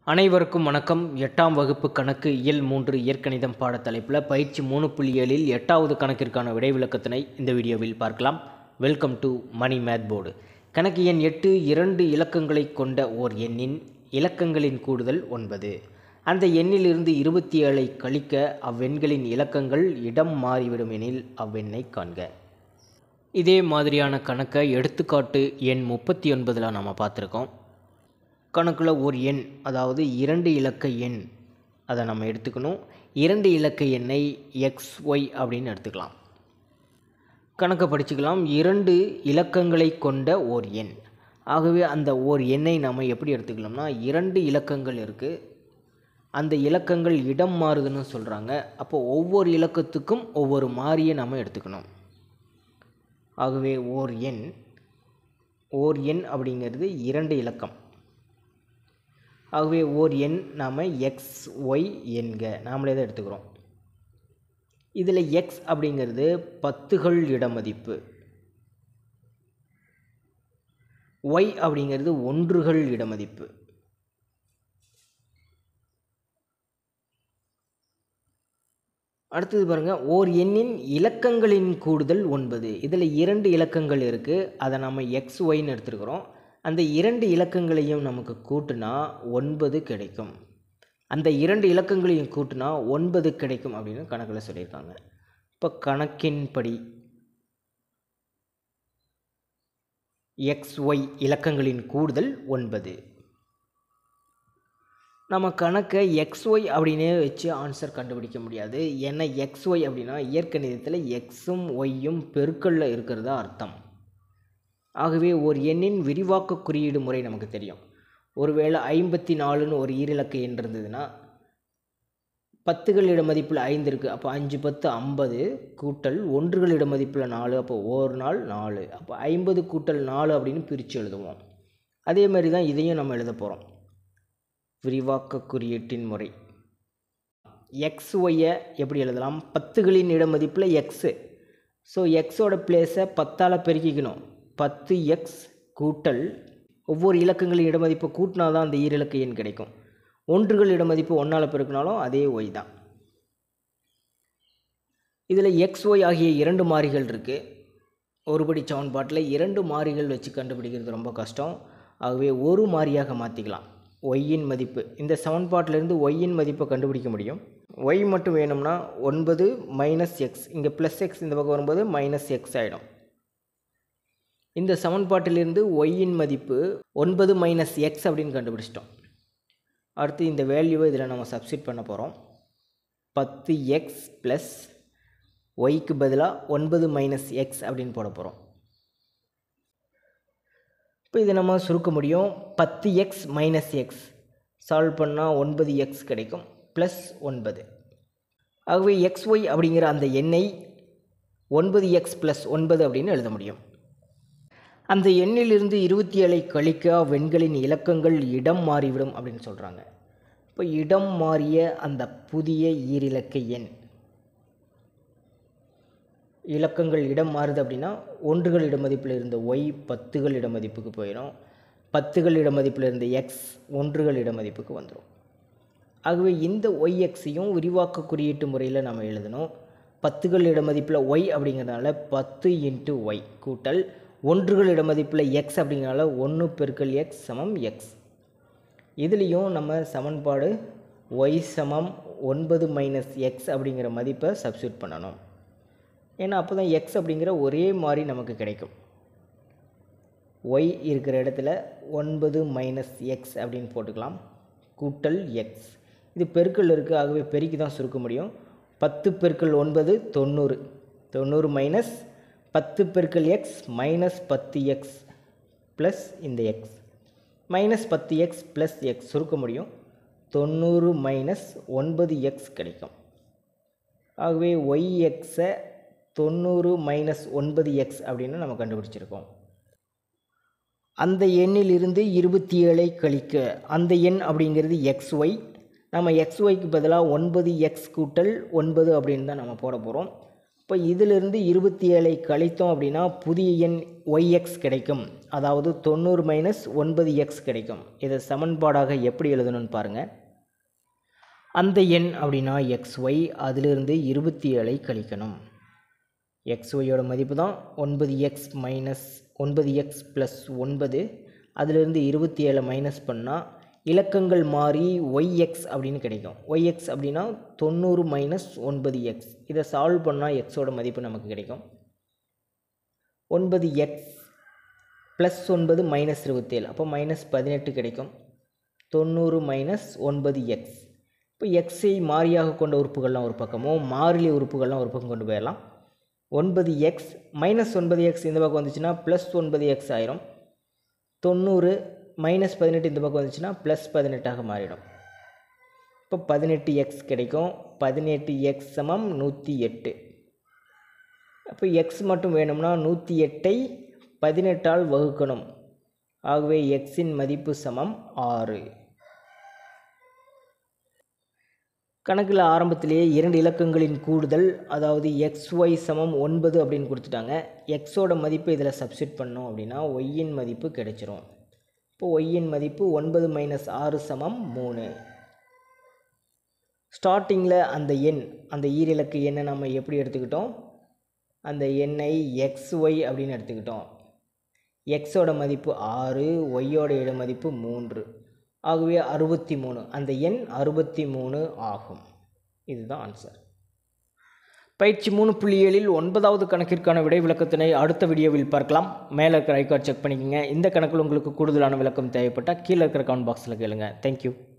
அனைவருக்கும் வணக்கம் எட்டாம் வகுப்பு கணக்கு இயல் மூன்று இயற்கணிதம் பாடத்தலைப்பில் பயிற்சி மூணு புள்ளி ஏழில் எட்டாவது கணக்கிற்கான விடை விளக்கத்தினை இந்த வீடியோவில் பார்க்கலாம் welcome to Mani math board கணக்கு எண் எட்டு இரண்டு இலக்கங்களை கொண்ட ஓர் எண்ணின் இலக்கங்களின் கூடுதல் ஒன்பது அந்த எண்ணிலிருந்து இருபத்தி ஏழை கழிக்க அவ்வெண்களின் இலக்கங்கள் இடம் மாறிவிடும் எனில் அவ்வெண்ணை காண்க இதே மாதிரியான கணக்கை எடுத்துக்காட்டு எண் முப்பத்தி ஒன்பதில் நம்ம பார்த்துருக்கோம் கணக்கில் ஒரு எண் அதாவது இரண்டு இலக்க எண் அதை நம்ம எடுத்துக்கணும் இரண்டு இலக்க எண்ணை எக்ஸ் ஒய் அப்படின்னு எடுத்துக்கலாம் கணக்கை படிச்சுக்கலாம் இரண்டு இலக்கங்களை கொண்ட ஓர் எண் ஆகவே அந்த ஓர் எண்ணை நம்ம எப்படி எடுத்துக்கலாம்னா இரண்டு இலக்கங்கள் இருக்குது அந்த இலக்கங்கள் இடம் மாறுதுன்னு சொல்கிறாங்க அப்போ ஒவ்வொரு இலக்கத்துக்கும் ஒவ்வொரு மாறியை நம்ம எடுத்துக்கணும் ஆகவே ஓர் எண் ஓர் எண் அப்படிங்கிறது இரண்டு இலக்கம் ஆகவே ஓர் எண் நாம் எக்ஸ் ஒய் என்க நாமளே தான் எடுத்துக்கிறோம் இதில் எக்ஸ் அப்படிங்கிறது பத்துகள் இடமதிப்பு ஒய் அப்படிங்கிறது ஒன்றுகள் இடமதிப்பு அடுத்தது பாருங்கள் ஓர் எண்ணின் இலக்கங்களின் கூடுதல் ஒன்பது இதில் இரண்டு இலக்கங்கள் இருக்குது அதை நம்ம எக்ஸ் ஒய்ன்னு எடுத்துருக்குறோம் அந்த இரண்டு இலக்கங்களையும் நமக்கு கூட்டுனா ஒன்பது கிடைக்கும் அந்த இரண்டு இலக்கங்களையும் கூட்டுனா ஒன்பது கிடைக்கும் அப்படின்னு கணக்கில் சொல்லியிருக்காங்க இப்போ கணக்கின்படி எக்ஸ் ஒய் இலக்கங்களின் கூடுதல் ஒன்பது நம்ம கணக்கை எக்ஸ் ஒய் அப்படின்னே வச்சு ஆன்சர் கண்டுபிடிக்க முடியாது ஏன்னா எக்ஸ் ஒய் அப்படின்னா இயற்கணிதத்தில் எக்ஸும் ஒய்யும் பெருக்கல்ல இருக்கிறதா அர்த்தம் ஆகவே ஒரு எண்ணின் விரிவாக்க குறியீடு முறை நமக்கு தெரியும் ஒருவேளை ஐம்பத்தி நாலுன்னு ஒரு ஈரிலக்க எண் இருந்ததுன்னா பத்துகள் இட மதிப்பில் ஐந்து இருக்குது அப்போ அஞ்சு பத்து ஐம்பது கூட்டல் ஒன்றுகள் இட மதிப்பில் நாலு அப்போ ஒரு நாள் நாலு அப்போ ஐம்பது கூட்டல் நாலு அப்படின்னு பிரித்து எழுதுவோம் அதே மாதிரி தான் இதையும் நம்ம எழுத போகிறோம் விரிவாக்க குறியீட்டின் முறை எக்ஸ் ஒய்யை எப்படி எழுதலாம் பத்துகளின் இட மதிப்பில் எக்ஸு ஸோ எக்ஸோட பிளேஸை பத்தால் பெருக்கிக்கணும் பத்து எக்ஸ் கூட்டல் ஒவ்வொரு இலக்கங்களின் இடமதிப்பு கூட்டினா தான் அந்த ஈரிலக்க எண் கிடைக்கும் ஒன்றுகள் இடமதிப்பு ஒன்றால் பெருக்கினாலும் அதே ஒய் தான் இதில் எக்ஸ் ஒய் ஆகிய இரண்டு மாறிகள் இருக்குது ஒருபடி சமன்பாட்டில் இரண்டு மாறிகள் வச்சு கண்டுபிடிக்கிறது ரொம்ப கஷ்டம் ஆகவே ஒரு மாறியாக மாற்றிக்கலாம் ஒய்யின் மதிப்பு இந்த சமன்பாட்டிலேருந்து ஒய்யின் மதிப்பை கண்டுபிடிக்க முடியும் ஒய் மட்டும் வேணும்னா ஒன்பது மைனஸ் எக்ஸ் இங்கே ப்ளஸ் எக்ஸ் இந்த பக்கம் வரும்போது மைனஸ் எக்ஸ் ஆகிடும் இந்த சமன்பாட்டிலிருந்து ஒய்யின் மதிப்பு ஒன்பது மைனஸ் எக்ஸ் அப்படின்னு கண்டுபிடிச்சிட்டோம் அடுத்து இந்த வேல்யூவை இதில் நம்ம சப்ஸ்டிட் பண்ண போகிறோம் பத்து எக்ஸ் ப்ளஸ் ஒய்க்கு பதிலாக ஒன்பது மைனஸ் எக்ஸ் அப்படின்னு போட போகிறோம் இப்போ இதை நம்ம சுருக்க முடியும் பத்து எக்ஸ் மைனஸ் எக்ஸ் சால்வ் பண்ணால் ஒன்பது எக்ஸ் கிடைக்கும் ப்ளஸ் ஒன்பது ஆகவே எக்ஸ் ஒய் அப்படிங்கிற அந்த எண்ணை ஒன்பது எக்ஸ் ப்ளஸ் ஒன்பது அப்படின்னு எழுத முடியும் அந்த எண்ணிலிருந்து இருபத்தி ஏழை கழிக்க வெண்களின் இலக்கங்கள் இடம் மாறிவிடும் அப்படின்னு சொல்கிறாங்க இப்போ இடம் மாறிய அந்த புதிய ஈரிலக்க எண் இலக்கங்கள் இடம் மாறுது அப்படின்னா ஒன்றுகள் இடமதிப்பில் இருந்த ஒய் பத்துகள் இடமதிப்புக்கு போயிடும் பத்துகள் இடமதிப்பில் இருந்த எக்ஸ் ஒன்றுகள் இடமதிப்புக்கு வந்துடும் ஆகவே இந்த ஒய் எக்ஸையும் விரிவாக்க குறியீட்டு முறையில் நம்ம எழுதணும் பத்துகள் இடமதிப்பில் ஒய் அப்படிங்கிறதுனால பத்து இன்ட்டு ஒய் கூட்டல் ஒன்றுகள் இடமதிப்பில் எக்ஸ் அப்படிங்கிறனால ஒன்று பெருக்கல் எக்ஸ் சமம் எக்ஸ் இதுலேயும் நம்ம சமன்பாடு ஒய் சமம் ஒன்பது மைனஸ் எக்ஸ் அப்படிங்கிற மதிப்பை சப்ஸ்டியூட் பண்ணணும் ஏன்னா அப்போ தான் எக்ஸ் அப்படிங்கிற ஒரே மாதிரி நமக்கு கிடைக்கும் ஒய் இருக்கிற இடத்துல ஒன்பது மைனஸ் எக்ஸ் அப்படின்னு போட்டுக்கலாம் கூட்டல் எக்ஸ் இது பெருக்கல் இருக்குது ஆகவே பெருக்கி தான் சுருக்க முடியும் பத்து பெருக்கல் ஒன்பது தொண்ணூறு தொண்ணூறு மைனஸ் பத்து பெருக்கல் எக்ஸ் மைனஸ் பத்து எக்ஸ் ப்ளஸ் இந்த எக்ஸ் மைனஸ் பத்து எக்ஸ் ப்ளஸ் எக்ஸ் சுருக்க முடியும் தொண்ணூறு மைனஸ் ஒன்பது எக்ஸ் கிடைக்கும் ஆகவே ஒய் எக்ஸை தொண்ணூறு மைனஸ் ஒன்பது எக்ஸ் அப்படின்னு நம்ம கண்டுபிடிச்சிருக்கோம் அந்த எண்ணிலிருந்து இருபத்தி ஏழை கழிக்க அந்த எண் அப்படிங்கிறது எக்ஸ் ஒய் நம்ம எக்ஸ் ஒய்க்கு பதிலாக ஒன்பது எக்ஸ் கூட்டல் ஒன்பது அப்படின்னு தான் நம்ம போட போகிறோம் இப்போ இதிலிருந்து இருபத்தி ஏழை கழித்தோம் அப்படின்னா புதிய எண் ஒய்எக்ஸ் கிடைக்கும் அதாவது தொண்ணூறு மைனஸ் ஒன்பது எக்ஸ் கிடைக்கும் இதை சமன்பாடாக எப்படி எழுதணும்னு பாருங்கள் அந்த எண் அப்படின்னா எக்ஸ் ஒய் அதிலிருந்து இருபத்தி ஏழை கழிக்கணும் எக்ஸ் ஒய்யோட மதிப்பு தான் ஒன்பது எக்ஸ் மைனஸ் ஒன்பது எக்ஸ் ப்ளஸ் ஒன்பது அதிலிருந்து இருபத்தி ஏழை மைனஸ் பண்ணால் இலக்கங்கள் மாறி ஒய் எக்ஸ் அப்படின்னு கிடைக்கும் ஒய் எக்ஸ் அப்படின்னா தொண்ணூறு மைனஸ் ஒன்பது எக்ஸ் இதை சால்வ் பண்ணால் எக்ஸோட மதிப்பு நமக்கு கிடைக்கும் ஒன்பது எக்ஸ் ப்ளஸ் ஒன்பது மைனஸ் இருபத்தேழு அப்போ மைனஸ் பதினெட்டு கிடைக்கும் தொண்ணூறு மைனஸ் ஒன்பது எக்ஸ் இப்போ எக்ஸை மாறியாக கொண்ட உறுப்புகள்லாம் ஒரு பக்கமும் மாறிலி உறுப்புகள்லாம் ஒரு பக்கம் கொண்டு போயிடலாம் ஒன்பது எக்ஸ் மைனஸ் ஒன்பது எக்ஸ் இந்த பக்கம் வந்துச்சுன்னா ப்ளஸ் ஒன்பது எக்ஸ் ஆயிரும் தொண்ணூறு மைனஸ் பதினெட்டு இந்த பக்கம் வந்துச்சுன்னா ப்ளஸ் பதினெட்டாக மாறிடும் இப்போ பதினெட்டு எக்ஸ் கிடைக்கும் பதினெட்டு எக்ஸ் சமம் நூற்றி எட்டு அப்போ எக்ஸ் மட்டும் வேணும்னா நூற்றி எட்டை பதினெட்டால் வகுக்கணும் ஆகவே எக்ஸின் மதிப்பு சமம் ஆறு கணக்கில் ஆரம்பத்திலேயே இரண்டு இலக்கங்களின் கூடுதல் அதாவது எக்ஸ் ஒய் சமம் ஒன்பது அப்படின்னு கொடுத்துட்டாங்க எக்ஸோட மதிப்பு இதில் சப்ஸ்டிட் பண்ணோம் அப்படின்னா ஒய்யின் மதிப்பு கிடைச்சிரும் இப்போ ஒய்யின் மதிப்பு ஒன்பது மைனஸ் ஆறு சமம் மூணு ஸ்டார்டிங்கில் அந்த எண் அந்த ஈரிலக்கு எண்ணை நம்ம எப்படி எடுத்துக்கிட்டோம் அந்த எண்ணை எக்ஸ் ஒய் அப்படின்னு எடுத்துக்கிட்டோம் எக்ஸோட மதிப்பு ஆறு ஒய்யோட இட மதிப்பு மூன்று ஆகவே அறுபத்தி மூணு அந்த எண் அறுபத்தி மூணு ஆகும் இதுதான் ஆன்சர் பயிற்சி மூணு புள்ளி ஏழில் ஒன்பதாவது கணக்கிற்கான விடை விளக்கத்தினை அடுத்த வீடியோவில் பார்க்கலாம் மேலே இருக்கிற ஐக்கார்ட் செக் பண்ணிக்கோங்க இந்த கணக்கில் உங்களுக்கு கூடுதலான விளக்கம் தேவைப்பட்டால் கீழே இருக்கிற கமெண்ட் பாக்ஸில் கேளுங்க தேங்க்யூ